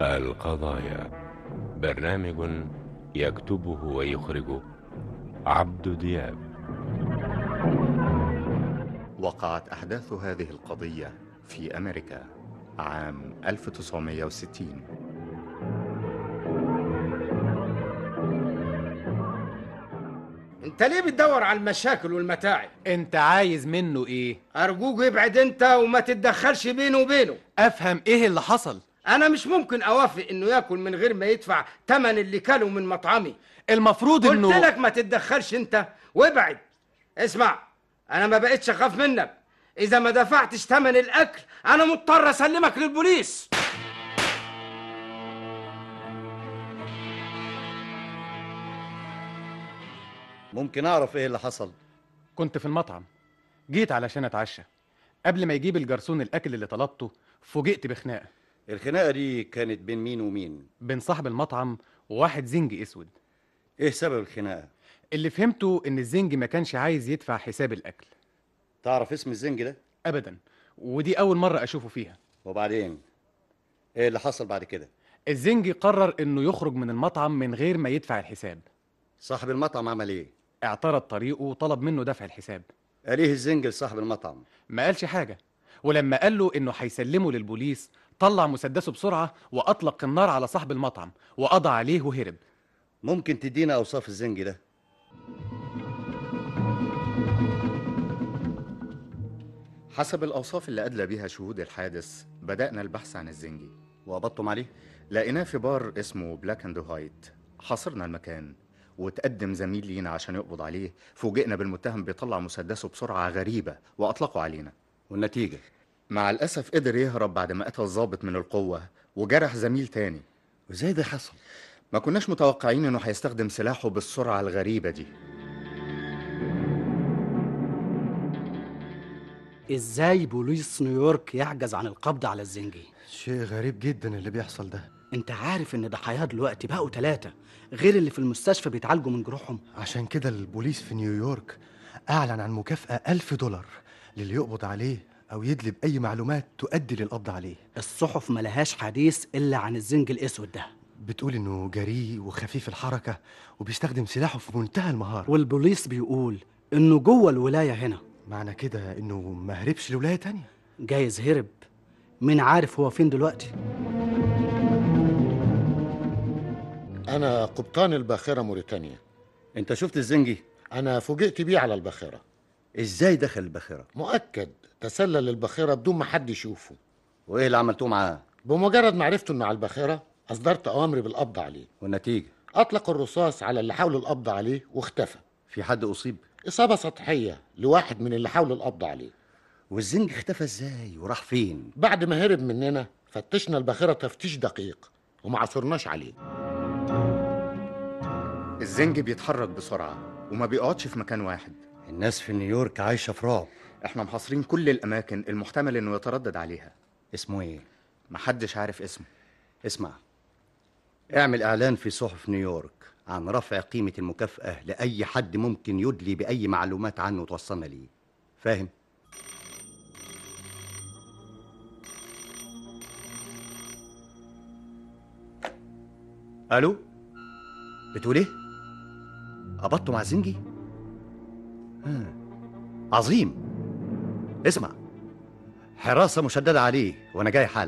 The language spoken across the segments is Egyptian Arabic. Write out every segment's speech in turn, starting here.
القضايا برنامج يكتبه ويخرجه عبد دياب وقعت أحداث هذه القضية في أمريكا عام 1960 انت ليه بتدور على المشاكل والمتاعب انت عايز منه ايه ارجوك ابعد انت وما تتدخلش بينه وبينه افهم ايه اللي حصل انا مش ممكن اوافق انه ياكل من غير ما يدفع تمن اللي كله من مطعمي المفروض قلت انه لك ما تتدخلش انت وابعد اسمع انا ما بقتش اخاف منك اذا ما دفعتش تمن الاكل انا مضطر اسلمك للبوليس ممكن اعرف ايه اللي حصل كنت في المطعم جيت علشان اتعشى قبل ما يجيب الجرسون الاكل اللي طلبته فوجئت بخناقه الخناقه دي كانت بين مين ومين بين صاحب المطعم وواحد زنجي اسود ايه سبب الخناقه اللي فهمته ان الزنجي ما كانش عايز يدفع حساب الاكل تعرف اسم الزنج ده ابدا ودي اول مره اشوفه فيها وبعدين ايه اللي حصل بعد كده الزنجي قرر انه يخرج من المطعم من غير ما يدفع الحساب صاحب المطعم عمل ايه اعترض طريقه وطلب منه دفع الحساب قال ايه الزنج لصاحب المطعم ما قالش حاجه ولما قال له انه هيسلمه للبوليس طلع مسدسه بسرعه واطلق النار على صاحب المطعم وقضى عليه وهرب ممكن تدينا اوصاف الزنج ده حسب الأوصاف اللي أدلى بها شهود الحادث بدأنا البحث عن الزنجي وقبضتم عليه لقيناه في بار اسمه بلاك اند وايت حاصرنا المكان وتقدم زميل لينا عشان يقبض عليه فوجئنا بالمتهم بيطلع مسدسه بسرعة غريبة وأطلقوا علينا والنتيجه مع الأسف قدر يهرب بعد ما قتل ضابط من القوة وجرح زميل تاني وازاي ده حصل ما كناش متوقعين انه هيستخدم سلاحه بالسرعة الغريبة دي ازاي بوليس نيويورك يعجز عن القبض على الزنجي شيء غريب جدا اللي بيحصل ده انت عارف ان ضحاياه دلوقتي بقوا ثلاثة غير اللي في المستشفى بيتعالجوا من جروحهم عشان كده البوليس في نيويورك أعلن عن مكافأة ألف دولار للي يقبض عليه أو يدلي بأي معلومات تؤدي للقبض عليه الصحف ملهاش حديث الا عن الزنج الاسود ده بتقول إنه جريء وخفيف الحركة وبيستخدم سلاحه في منتهى المهارة والبوليس بيقول انه جوه الولاية هنا معنى كده إنه ما هربش لولاية تانية جايز هرب مين عارف هو فين دلوقتي أنا قبطان الباخرة موريتانيا انت شفت الزنجي أنا فوجئت بيه على الباخرة ازاي دخل الباخره مؤكد تسلل الباخرة بدون ما حد يشوفه وايه اللي عملتوه معاه بمجرد ما عرفت إنه على الباخرة أصدرت أوامري بالقبض عليه والنتيجه أطلق الرصاص على اللي حاولوا القبض عليه واختفى في حد اصيب إصابة سطحية لواحد من اللي حاولوا القبض عليه والزنج اختفى ازاي وراح فين بعد ما هرب مننا فتشنا الباخرة تفتيش دقيق وما عثرناش عليه الزنج بيتحرك بسرعة وما بيقعدش في مكان واحد الناس في نيويورك عايشه في رعب احنا محاصرين كل الأماكن المحتمل انه يتردد عليها اسمه ايه محدش عارف اسمه اسمع اعمل اعلان في صحف نيويورك عن رفع قيمة المكافأة لأي حد ممكن يدلي بأي معلومات عنه توصلنا ليه فاهم؟ ألو بتقول إيه؟ قبضتوا مع زنجي؟ ها. عظيم اسمع حراسة مشددة عليه وأنا جاي حالا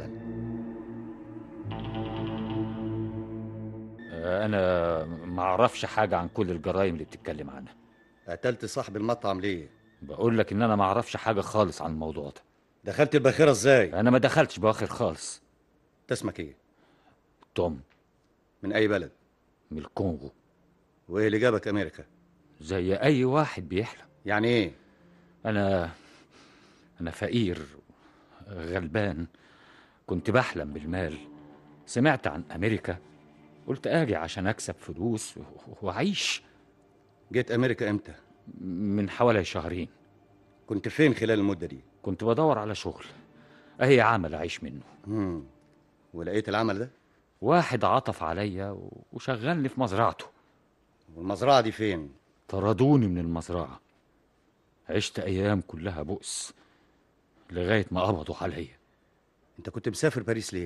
انا ما اعرفش حاجه عن كل الجرائم اللي بتتكلم عنها قتلت صاحب المطعم ليه؟ بقول لك ان انا ما اعرفش حاجه خالص عن الموضوع ده دخلت الباخرة ازاي؟ انا ما دخلتش باخر خالص انت اسمك ايه؟ توم من أي بلد؟ من الكونغو وإيه اللي جابك أمريكا؟ زي اي واحد بيحلم يعني إيه؟ انا انا فقير غلبان كنت بحلم بالمال سمعت عن امريكا قلت اجي عشان اكسب فلوس و- واعيش جيت أمريكا إمتى؟ من حوالي شهرين كنت فين خلال المدة دي؟ كنت بدور على شغل اهي عمل اعيش منه مم. ولقيت العمل ده؟ واحد عطف عليا و- وشغلني في مزرعته والمزرعة دي فين؟ طردوني من المزرعة عشت أيام كلها بؤس لغاية ما قبضوا عليا أنت كنت مسافر باريس ليه؟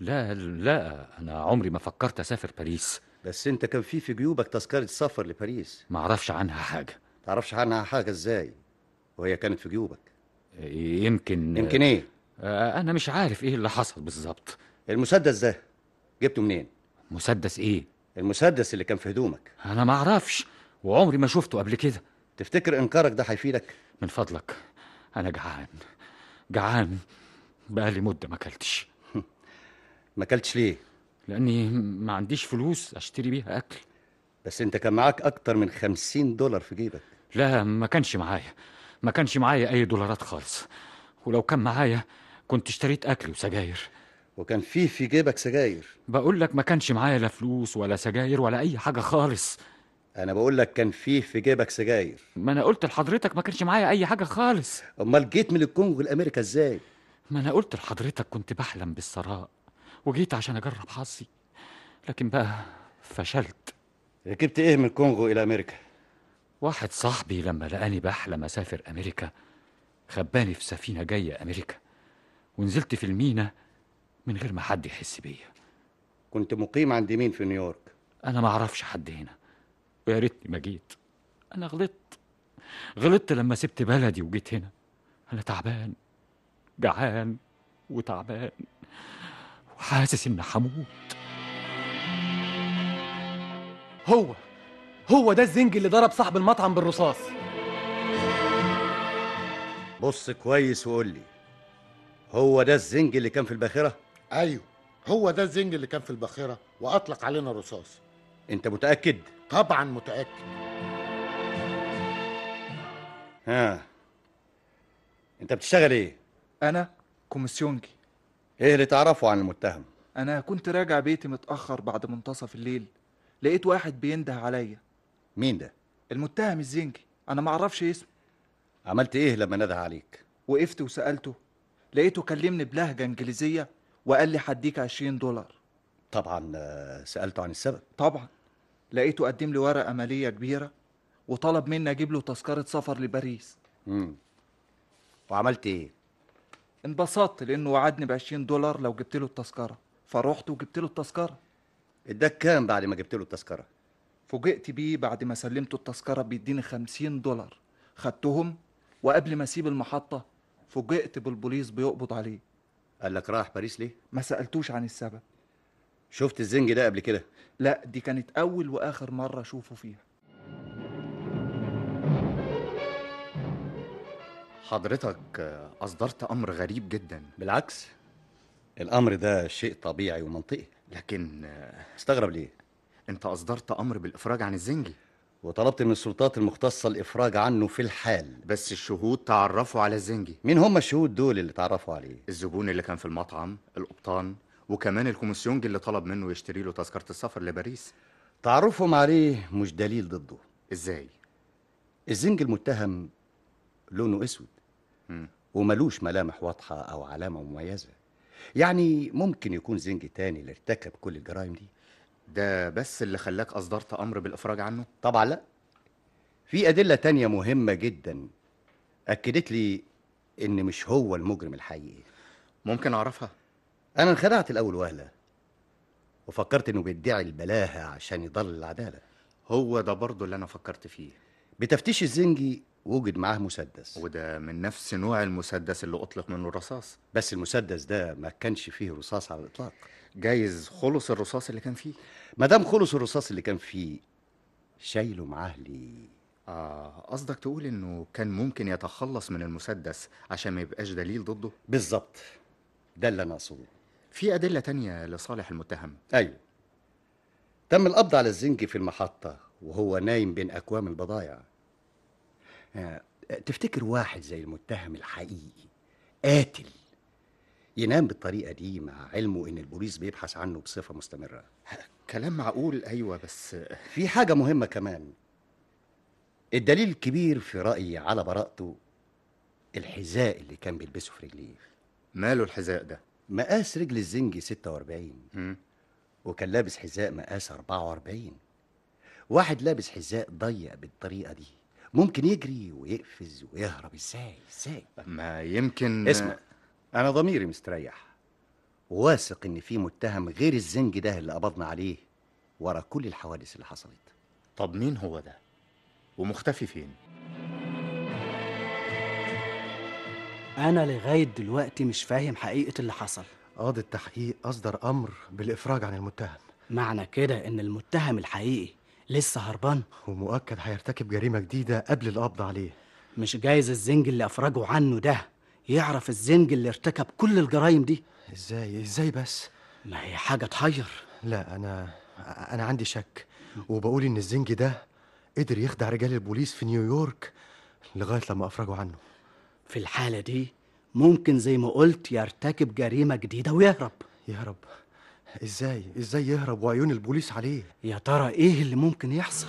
لا لا انا عمري ما فكرت اسافر باريس بس انت كان في في جيوبك تذكرة سفر لباريس ما اعرفش عنها حاجه تعرفش عنها حاجة ازاي وهي كانت في جيوبك يمكن يمكن ايه آه، انا مش عارف ايه اللي حصل بالظبط المسدس ده جبته منين مسدس ايه المسدس اللي كان في هدومك انا ما اعرفش وعمري ما شفته قبل كده تفتكر انكارك ده هيفيدك من فضلك انا جعان جعان بقالي مده ما اكلتش ما اكلتش ليه لاني ما عنديش فلوس اشتري بيها اكل بس انت كان معاك اكتر من خمسين دولار في جيبك لا ما كانش معايا ما كانش معايا اي دولارات خالص ولو كان معايا كنت اشتريت اكل وسجاير وكان فيه في جيبك سجاير بقول لك ما كانش معايا لا فلوس ولا سجاير ولا اي حاجه خالص انا بقول لك كان فيه في جيبك سجاير ما انا قلت لحضرتك ما كانش معايا اي حاجه خالص امال جيت من الكونغو لامريكا ازاي ما انا قلت لحضرتك كنت بحلم بالثراء وجيت عشان اجرب حظي لكن بقى فشلت ركبت ايه من الكونغو الى امريكا واحد صاحبي لما لقاني بحلم اسافر امريكا خباني في سفينه جايه امريكا ونزلت في المينا من غير ما حد يحس بيا كنت مقيم عند مين في نيويورك انا ما اعرفش حد هنا ويا ريتني ما جيت انا غلطت غلطت لما سبت بلدي وجيت هنا انا تعبان جعان وتعبان وحاسس اني هموت هو هو ده الزنج اللي ضرب صاحب المطعم بالرصاص بص كويس وقول لي هو ده الزنج اللي كان في الباخره ايوه هو ده الزنج اللي كان في الباخره واطلق علينا الرصاص انت متاكد طبعا متاكد ها انت بتشتغل ايه أنا كوميسيونجي ايه اللي تعرفه عن المتهم أنا كنت راجع بيتي متأخر بعد منتصف الليل لقيت واحد بينده عليا مين ده المتهم الزنجي أنا معرفش اسمه عملت ايه لما نده عليك وقفت وسألته لقيته كلمني بلهجة إنجليزية وقال لي هديك 20 دولار طبعا آه، سالته عن السبب طبعا لقيته قدم لي ورقة مالية كبيرة وطلب مني أجيب له تذكرة سفر لباريس امم وعملت ايه انبسطت لأنه وعدني ب 20 دولار لو جبت له التذكرة فروحت وجبت له التذكرة اداك كام بعد ما جبت له التذكره فوجئت بيه بعد ما سلمته التذكرة بيديني 50 دولار خدتهم وقبل ما اسيب المحطة فوجئت بالبوليس بيقبض عليه قال لك رايح باريس ليه ما سألتوش عن السبب شفت الزنج ده قبل كده لا دي كانت أول وآخر مرة أشوفه فيها حضرتك آه، أصدرت أمر غريب جدا بالعكس الامر ده شيء طبيعي ومنطقي لكن آه، استغرب ليه أنت أصدرت أمر بالإفراج عن الزنجي وطلبت من السلطات المختصه الافراج عنه في الحال بس الشهود تعرفوا على الزنجي مين هم الشهود دول اللي تعرفوا عليه الزبون اللي كان في المطعم القبطان وكمان الكوميسيونجي اللي طلب منه يشتري له تذكرة السفر لباريس تعرفهم عليه مش دليل ضده ازاي الزنج المتهم لونه اسود مم. وملوش ملامح واضحه او علامه مميزه يعني ممكن يكون زنج تاني اللي ارتكب كل الجرائم دي ده بس اللي خلاك أصدرت أمر بالإفراج عنه طبعا لا في أدلة تانية مهمة جدا أكدت لي إن مش هو المجرم الحقيقي ممكن أعرفها أنا انخدعت الأول وهلة وفكرت إنه بيدعي البلاهة عشان يضل العدالة هو ده برضه اللي أنا فكرت فيه بتفتيش الزنجي وجد معاه مسدس وده من نفس نوع المسدس اللي أطلق منه الرصاص بس المسدس ده ما كانش فيه رصاص على الإطلاق جايز خلص الرصاص اللي كان فيه ما دام خلص الرصاص اللي كان فيه شايله معاه ليه آه قصدك تقول إنه كان ممكن يتخلص من المسدس عشان ما يبقاش دليل ضده بالظبط ده اللي أنا أقصده في أدلة تانية لصالح المتهم أيوه تم القبض على الزنجي في المحطة وهو نايم بين أكوام البضايع آه، تفتكر واحد زي المتهم الحقيقي قاتل ينام بالطريقة دي مع علمه إن البوليس بيبحث عنه بصفة مستمرة كلام معقول أيوة بس في حاجة مهمة كمان الدليل الكبير في رأيي على براءته الحذاء اللي كان بيلبسه في رجليه ماله الحذاء ده مقاس رجل الزنجي 46 مم. وكان لابس حذاء مقاس 44 واحد لابس حذاء ضيق بالطريقة دي ممكن يجري ويقفز ويهرب ازاي ازاي ما يمكن اسمع انا ضميري مستريح واثق ان في متهم غير الزنج ده اللي قبضنا عليه ورا كل الحوادث اللي حصلت طب مين هو ده ومختفي فين انا لغايه دلوقتي مش فاهم حقيقه اللي حصل قاضي التحقيق اصدر امر بالافراج عن المتهم معنى كده ان المتهم الحقيقي لسه هربان ومؤكد هيرتكب جريمه جديده قبل القبض عليه مش جايز الزنج اللي افرجوا عنه ده يعرف الزنج اللي ارتكب كل الجرايم دي ازاي ازاي بس ما هي حاجه تحير لا انا انا عندي شك وبقول ان الزنج ده قدر يخدع رجال البوليس في نيويورك لغايه لما افرجوا عنه في الحاله دي ممكن زي ما قلت يرتكب جريمه جديده ويهرب يهرب ازاي ازاي يهرب وعيون البوليس عليه يا ترى ايه اللي ممكن يحصل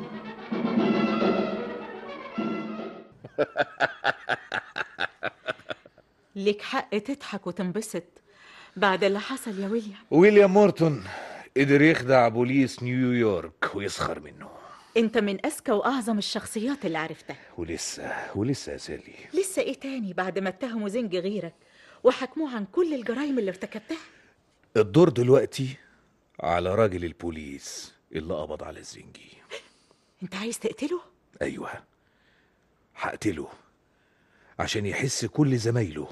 ليك حق تضحك وتنبسط بعد اللي حصل يا ويليام ويليام مورتون قدر يخدع بوليس نيويورك ويسخر منه انت من اذكى واعظم الشخصيات اللي عرفتها ولسه ولسه يا سالي لسه ايه تاني بعد ما اتهموا زنج غيرك وحكموه عن كل الجرائم اللي ارتكبتها الدور دلوقتي على راجل البوليس اللي قبض على الزنجي انت عايز تقتله ايوه هقتله عشان يحس كل زمايله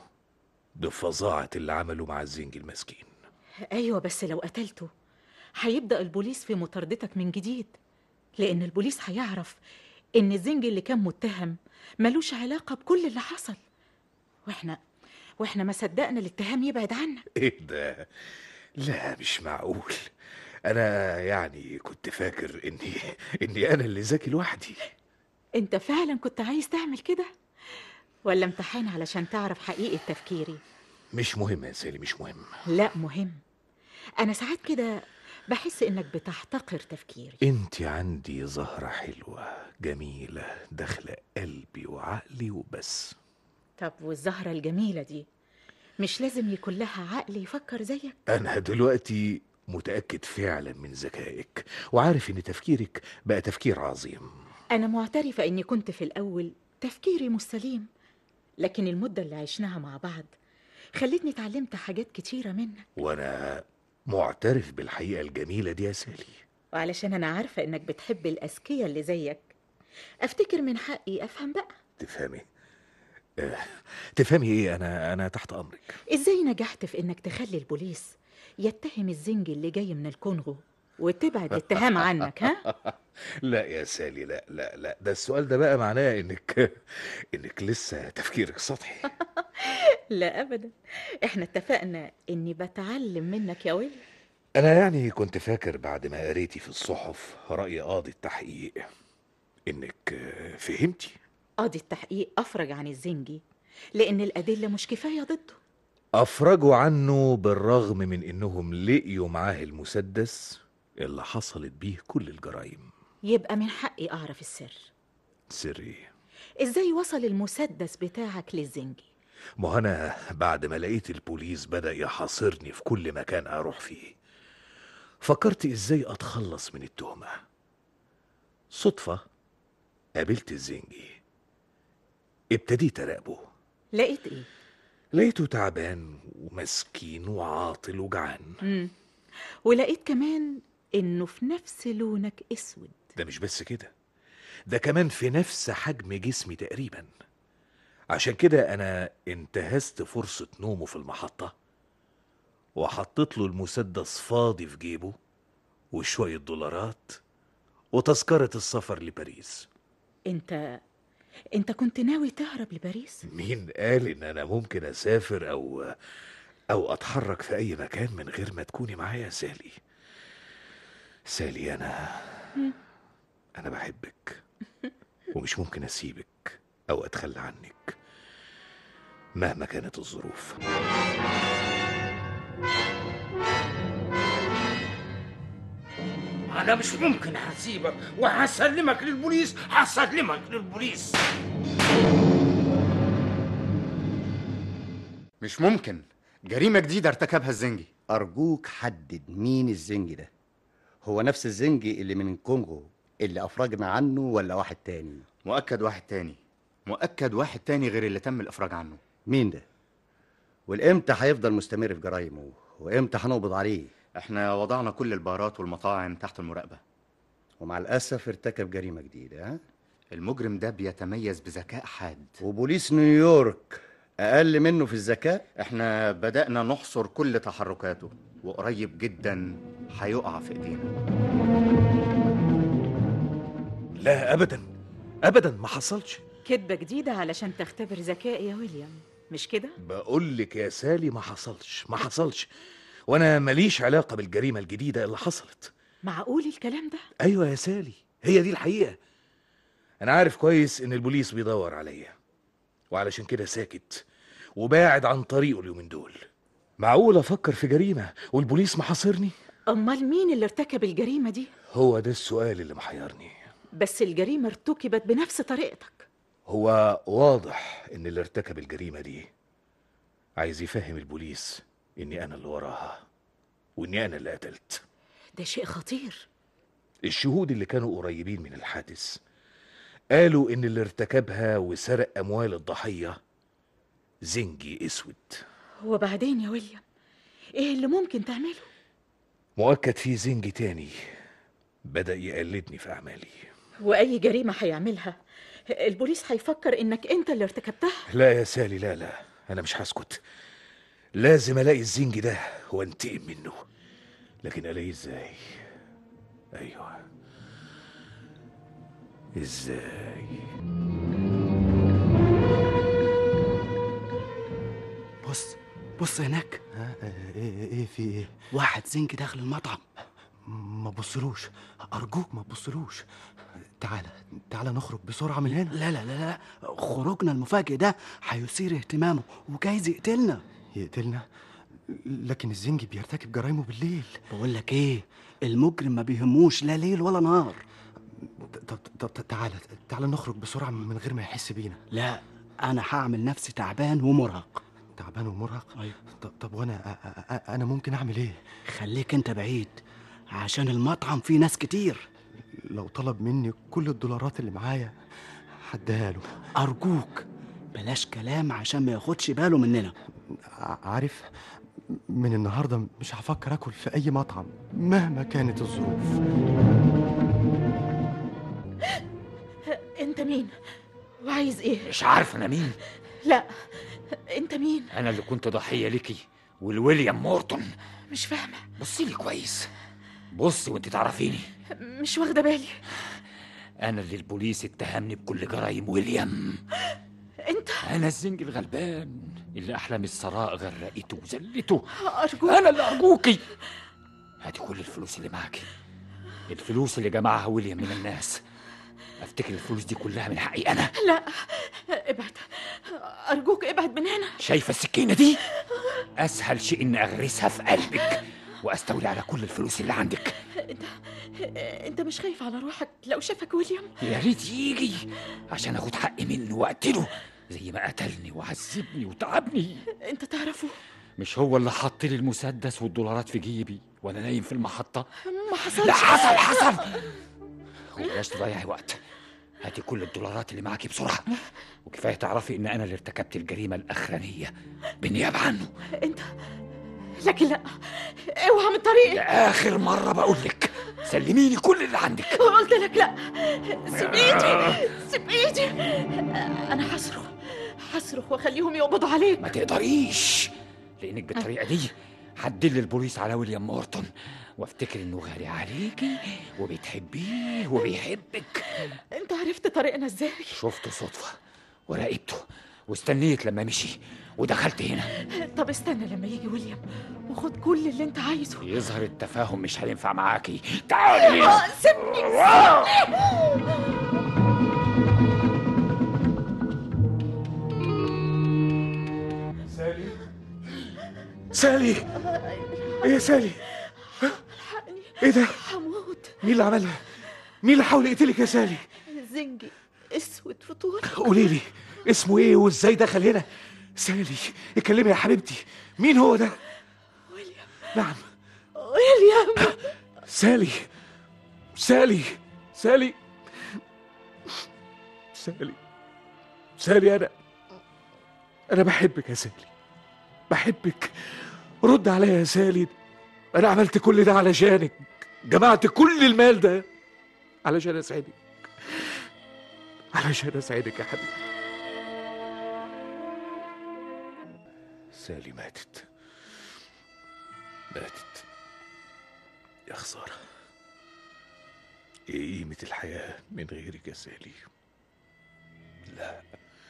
بفظاعة اللي عمله مع الزنجي المسكين ايوه بس لو قتلته هيبدا البوليس في مطاردتك من جديد لان البوليس هيعرف ان الزنج اللي كان متهم ملوش علاقه بكل اللي حصل واحنا واحنا ما صدقنا الاتهام يبعد عنا ايه ده لا مش معقول انا يعني كنت فاكر اني اني انا اللي ذكي لوحدي انت فعلا كنت عايز تعمل كده ولا امتحان علشان تعرف حقيقه تفكيري مش مهم يا سالي مش مهم لا مهم انا ساعات كده بحس انك بتحتقر تفكيري انت عندي زهرة حلوة جميلة داخلة قلبي وعقلي وبس طب والزهره الجميله دي مش لازم يكون لها عقل يفكر زيك انا دلوقتي متأكد فعلا من ذكائك وعارف ان تفكيرك بقى تفكير عظيم انا معترفه اني كنت في الاول تفكيري مش سليم لكن المده اللي عشناها مع بعض خلتني اتعلمت حاجات كتيره منك وانا معترف بالحقيقة الجميلة دي يا سالي وعلشان انا عارفه انك بتحب الاذكياء اللي زيك افتكر من حقي افهم بقى تفهمي آه، تفهمي ايه انا انا تحت امرك ازاي نجحت في انك تخلي البوليس يتهم الزنج اللي جاي من الكونغو وتبعد الاتهام عنك ها لا يا سالي لا لا لا ده السؤال ده بقى معناه انك انك لسه تفكيرك سطحي لا ابدا احنا اتفقنا اني بتعلم منك يا ويلي انا يعني كنت فاكر بعد ما قريتي في الصحف رأي قاضي التحقيق انك آه، فهمتي قاضي التحقيق افرج عن الزنجي لان الادله مش كفايه ضده افرجوا عنه بالرغم من انهم لقيوا معاه المسدس اللي حصلت بيه كل الجرائم يبقى من حقي اعرف السر سري ازاي وصل المسدس بتاعك للزنجي ما هو انا بعد ما لقيت البوليس بدأ يحاصرني في كل مكان اروح فيه فكرت ازاي اتخلص من التهمة صدفة قابلت الزنجي ابتديت اراقبه لقيت ايه لقيته تعبان ومسكين وعاطل وجعان مم. ولقيت كمان انه في نفس لونك اسود ده مش بس كده ده كمان في نفس حجم جسمي تقريبا عشان كده انا انتهزت فرصة نومه في المحطة وحطيت له المسدس فاضي في جيبه وشوية دولارات وتذكرة السفر لباريس انت انت كنت ناوي تهرب لباريس مين قال ان انا ممكن اسافر او او اتحرك في اي مكان من غير ما تكوني معايا يا سالي سالي انا مم. انا بحبك ومش ممكن اسيبك او اتخلى عنك مهما كانت الظروف انا مش ممكن هسيبك وهسلمك للبوليس هسلمك للبوليس مش ممكن جريمة جديدة ارتكبها الزنجي أرجوك حدد مين الزنجي ده هو نفس الزنجي اللي من الكونغو اللي أفرجنا عنه ولا واحد تاني مؤكد واحد تاني مؤكد واحد تاني غير اللي تم الإفراج عنه مين ده والإمتى هيفضل مستمر في جرايمه وامتى هنقبض عليه احنا وضعنا كل البارات والمطاعم تحت المراقبة ومع الاسف ارتكب جريمه جديده ها المجرم ده بيتميز بذكاء حاد وبوليس نيويورك اقل منه في الذكاء احنا بدأنا نحصر كل تحركاته وقريب جدا هيقع في ايدينا لا ابدا ابدا ما حصلش كدبة جديدة علشان تختبر ذكائي يا ويليام مش كده؟ بقول لك يا سالي ما حصلش ما حصلش وانا ماليش علاقه بالجريمه الجديده اللي حصلت معقول الكلام ده؟ ايوه يا سالي هي دي الحقيقه انا عارف كويس ان البوليس بيدور عليا وعلشان كده ساكت وباعد عن طريقه اليومين دول معقول افكر في جريمه والبوليس محاصرني أمال مين اللي ارتكب الجريمة دي؟ هو ده السؤال اللي محيرني بس الجريمة ارتكبت بنفس طريقتك هو واضح ان اللي ارتكب الجريمه دي عايز يفهم البوليس اني انا اللي وراها واني انا اللي قتلت ده شيء خطير الشهود اللي كانوا قريبين من الحادث قالوا ان اللي ارتكبها وسرق اموال الضحيه زنجي اسود وبعدين يا ويليام ايه اللي ممكن تعمله؟ مؤكد في زنجي تاني بدا يقلدني في اعمالي وأي جريمة هيعملها البوليس هيفكر إنك أنت اللي ارتكبتها لا يا سالي لا لا انا مش هسكت لازم الاقي الزنجي ده وانتقم منه لكن الاقيه ازاي ايوه ازاي بص بص هناك ها ايه ايه في ايه واحد زنك داخل المطعم ما تبصلوش ارجوك ما تبصلوش تعالى تعالى نخرج بسرعه من هنا لا لا لا لا خروجنا المفاجئ ده هيثير اهتمامه وجايز يقتلنا يقتلنا لكن الزنجي بيرتكب جرايمه بالليل بقول لك ايه المجرم ما بيهموش لا ليل ولا نهار طب طب طب تعالى تعالى نخرج بسرعه من غير ما يحس بينا لا انا هعمل نفسي تعبان ومرهق تعبان ومرهق أيوة. طب, طب وانا أ- أ- انا ممكن اعمل ايه خليك انت بعيد عشان المطعم فيه ناس كتير لو طلب مني كل الدولارات اللي معايا هديها له ارجوك بلاش كلام عشان ما ياخدش باله مننا ع- عارف من النهارده مش هفكر اكل في اي مطعم مهما كانت الظروف أنت مين؟ وعايز إيه؟ مش عارف انا مين لا أنت مين؟ انا اللي كنت ضحيه ليكي والويليام مورتون مش فاهمة بصي لي كويس بصي وانت تعرفيني مش واخدة بالي انا اللي البوليس اتهمني بكل جرايم ويليام أنت انا الزنج الغلبان اللي احلام الثراء غرقته وذلته أرجوك انا اللي ارجوكي هاتي كل الفلوس اللي معاكي الفلوس اللي جمعها ويليام من الناس افتكر الفلوس دي كلها من حقي انا لا ابعد أرجوك ابعد من هنا شايفه السكينه دي اسهل شيء اني اغرسها في قلبك واستولي على كل الفلوس اللي عندك أنت أنت مش خايف على روحك لو شافك ويليام يا ريت يجي عشان اخد حقي منه واقتله زي ما قتلني وعذبني وتعبني أنت تعرفه مش هو اللي حط لي المسدس والدولارات في جيبي وانا نايم في المحطه ما حصلش لا حصل حصل وبلاش تضيعي وقت هاتي كل الدولارات اللي معاكي بسرعه وكفايه تعرفي ان انا اللي ارتكبت الجريمه الاخرانيه بالنيابه عنه أنت لكن لا اوعى من طريقي لاخر مره بقول لك سلميني كل اللي عندك قلت لك لا سيب ايدي سيب ايدي انا هصرخ هصرخ واخليهم يقبضوا عليك ما تقدريش لانك بالطريقه دي هتدل البوليس على ويليام مورتون وافتكر انه غالي عليكي وبتحبيه وبيحبك انت عرفت طريقنا ازاي شفته صدفه وراقبته واستنيت لما مشي ودخلت هنا طب استنى لما يجي ويليام وخد كل اللي انت عايزه يظهر التفاهم مش هينفع معاكي تعالي آه، سيبني سيبني سالي سالي ايه يا سالي الحقني ايه ده هموت مين اللي عملها مين اللي حاول يقتلك يا سالي زنجي اسود في طول قولي لي اسمه ايه وازاي دخل هنا سالي اتكلمي يا حبيبتي مين هو ده ويليام نعم ويليام سالي سالي سالي سالي سالي انا انا بحبك يا سالي بحبك رد عليا يا سالي انا عملت كل ده علشانك جمعت كل المال ده علشان اسعدك علشان اسعدك يا حبيبي سالي ماتت ماتت يا خسارة ايه قيمة الحياة من غيرك يا سالي لا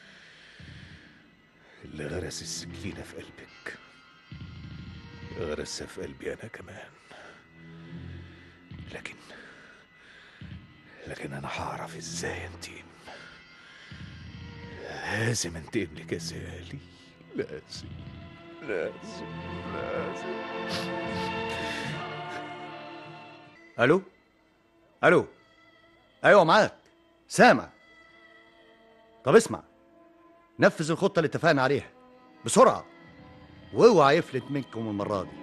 اللي غرس السكينة في قلبك غرسها في قلبي أنا كمان لكن لكن أنا هعرف إزاي أنتقم لازم أنتقم لك يا سالي لازم لازم لازم الو الو ايوه معاك سامع طب اسمع نفذ الخطه اللي اتفقنا عليها بسرعه واوعى يفلت منكم المره دي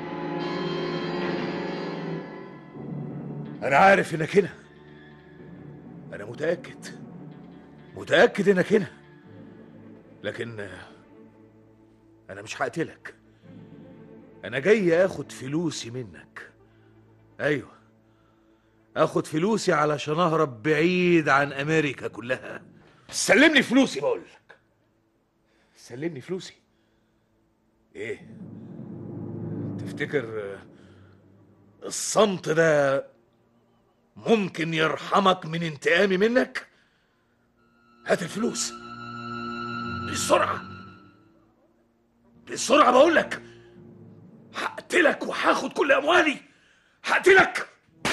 أنا عارف إنك هنا أنا متأكد متأكد إنك هنا لكن آه، أنا مش هقتلك أنا جاي آخد فلوسي منك أيوه آخد فلوسي علشان أهرب بعيد عن أمريكا كلها سلمني فلوسي بقول لك سلمني فلوسي إيه تفتكر آه، الصمت ده ممكن يرحمك من انتقامي منك هات الفلوس بسرعة بسرعة بقول لك هقتلك وهاخد كل أموالي هقتلك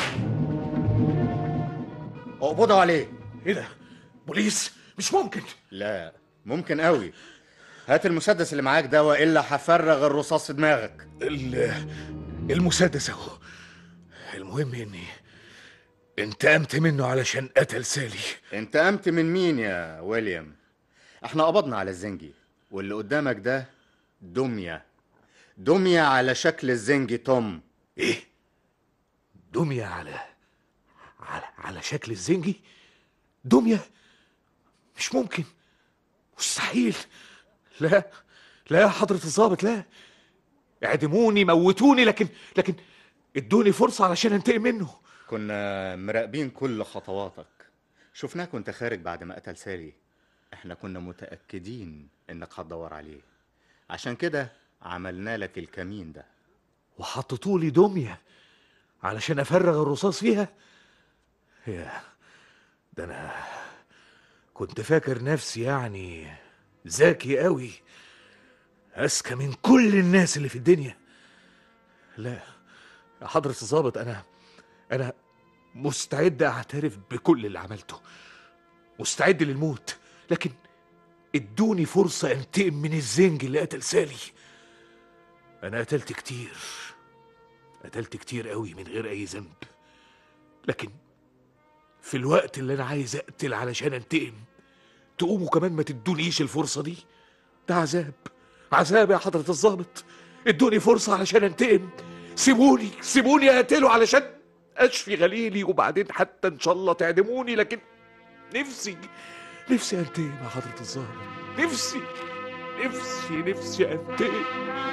اقبضوا عليه ايه ده بوليس مش ممكن لا ممكن قوي هات المسدس اللي معاك ده والا هفرغ الرصاص في دماغك ال- المسدس اهو المهم اني انتقمت منه علشان قتل سالي انتقمت من مين يا ويليام احنا قبضنا على الزنجي واللي قدامك ده دمية دمية على شكل الزنجي توم ايه دمية على على على شكل الزنجي دمية مش ممكن مستحيل لا لا يا حضرة الضابط لا اعدموني موتوني لكن لكن ادوني فرصة علشان انتقم منه كنا مراقبين كل خطواتك شفناك وانت خارج بعد ما قتل سالي احنا كنا متأكدين انك هتدور عليه عشان كده عملنا لك الكمين ده وحطيتوا لي دمية علشان افرغ الرصاص فيها يا ده انا كنت فاكر نفسي يعني ذكي قوي اذكى من كل الناس اللي في الدنيا لا يا حضرة الضابط انا انا مستعد اعترف بكل اللي عملته مستعد للموت لكن ادوني فرصة انتقم من الزنج اللي قتل سالي انا قتلت كتير قتلت كتير قوي من غير اي ذنب لكن في الوقت اللي انا عايز اقتل علشان انتقم تقوموا كمان ما تدونيش الفرصة دي ده عذاب عذاب يا حضرة الضابط ادوني فرصة علشان انتقم سيبوني سيبوني اقتله علشان اشفي غليلي وبعدين حتى ان شاء الله تعدموني لكن نفسي نفسي انتقم يا حضرة الضابط نفسي نفسي نفسي انتقم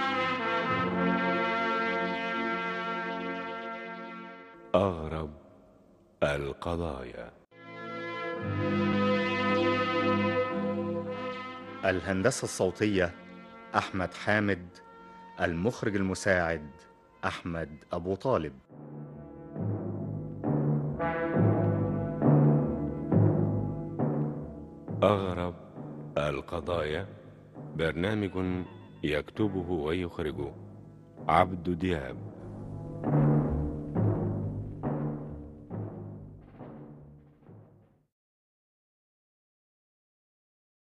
أغرب القضايا الهندسة الصوتية أحمد حامد المخرج المساعد أحمد أبو طالب أغرب القضايا برنامج يكتبه ويخرجه عبد دياب